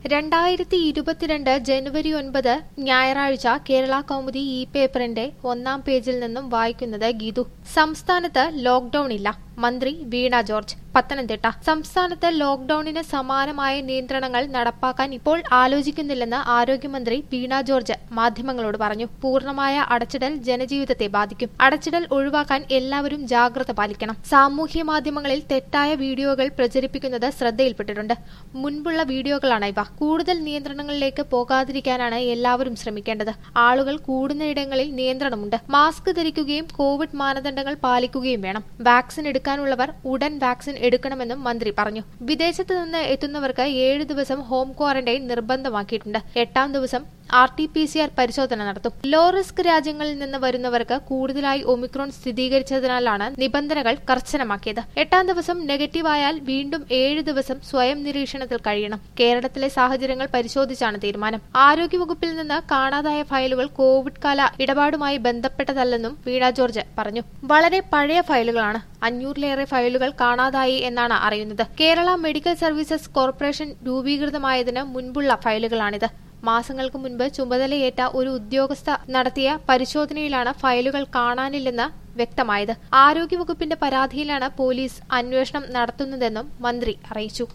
രണ്ടായിരത്തി ഇരുപത്തിരണ്ട് ജനുവരി ഒൻപത് ഞായറാഴ്ച കേരള കൗമുദി ഇ പേപ്പറിന്റെ ഒന്നാം പേജിൽ നിന്നും വായിക്കുന്നത് ഗീതു സംസ്ഥാനത്ത് ലോക്ഡൌൺ ഇല്ല മന്ത്രി വീണ ജോർജ് പത്തനംതിട്ട സംസ്ഥാനത്ത് ലോക്ഡൌണിന് സമാനമായ നിയന്ത്രണങ്ങൾ നടപ്പാക്കാൻ ഇപ്പോൾ ആലോചിക്കുന്നില്ലെന്ന് ആരോഗ്യമന്ത്രി വീണ ജോർജ് മാധ്യമങ്ങളോട് പറഞ്ഞു പൂർണ്ണമായ അടച്ചിടൽ ജനജീവിതത്തെ ബാധിക്കും അടച്ചിടൽ ഒഴിവാക്കാൻ എല്ലാവരും ജാഗ്രത പാലിക്കണം സാമൂഹ്യ മാധ്യമങ്ങളിൽ തെറ്റായ വീഡിയോകൾ പ്രചരിപ്പിക്കുന്നത് ശ്രദ്ധയിൽപ്പെട്ടിട്ടുണ്ട് മുൻപുള്ള വീഡിയോകളാണ് ഇവ കൂടുതൽ നിയന്ത്രണങ്ങളിലേക്ക് പോകാതിരിക്കാനാണ് എല്ലാവരും ശ്രമിക്കേണ്ടത് ആളുകൾ കൂടുന്നയിടങ്ങളിൽ നിയന്ത്രണമുണ്ട് മാസ്ക് ധരിക്കുകയും കോവിഡ് മാനദണ്ഡങ്ങൾ പാലിക്കുകയും വേണം വാക്സിൻ എടുക്കാനുള്ളവർ ഉടൻ വാക്സിൻ എടുക്കണമെന്നും മന്ത്രി പറഞ്ഞു വിദേശത്ത് നിന്ന് എത്തുന്നവർക്ക് ഏഴ് ദിവസം ഹോം ക്വാറന്റൈൻ നിർബന്ധമാക്കിയിട്ടുണ്ട് എട്ടാം ദിവസം R T P C R പരിശോധന നടത്തും ലോ റിസ്ക് രാജ്യങ്ങളിൽ നിന്ന് വരുന്നവർക്ക് കൂടുതലായി ഒമിക്രോൺ സ്ഥിരീകരിച്ചതിനാലാണ് നിബന്ധനകൾ കർശനമാക്കിയത് എട്ടാം ദിവസം നെഗറ്റീവായാൽ വീണ്ടും ഏഴ് ദിവസം സ്വയം നിരീക്ഷണത്തിൽ കഴിയണം കേരളത്തിലെ സാഹചര്യങ്ങൾ പരിശോധിച്ചാണ് തീരുമാനം ആരോഗ്യവകുപ്പിൽ നിന്ന് കാണാതായ ഫയലുകൾ കോവിഡ് കാല ഇടപാടുമായി ബന്ധപ്പെട്ടതല്ലെന്നും വീണ ജോർജ് പറഞ്ഞു വളരെ പഴയ ഫയലുകളാണ് അഞ്ഞൂറിലേറെ ഫയലുകൾ കാണാതായി എന്നാണ് അറിയുന്നത് കേരള മെഡിക്കൽ സർവീസസ് കോർപ്പറേഷൻ രൂപീകൃതമായതിന് മുൻപുള്ള ഫയലുകളാണിത് മാസങ്ങൾക്ക് മുൻപ് ചുമതലയേറ്റ ഒരു ഉദ്യോഗസ്ഥ നടത്തിയ പരിശോധനയിലാണ് ഫയലുകൾ കാണാനില്ലെന്ന് വ്യക്തമായത് ആരോഗ്യവകുപ്പിന്റെ പരാതിയിലാണ് പോലീസ് അന്വേഷണം നടത്തുന്നതെന്നും മന്ത്രി അറിയിച്ചു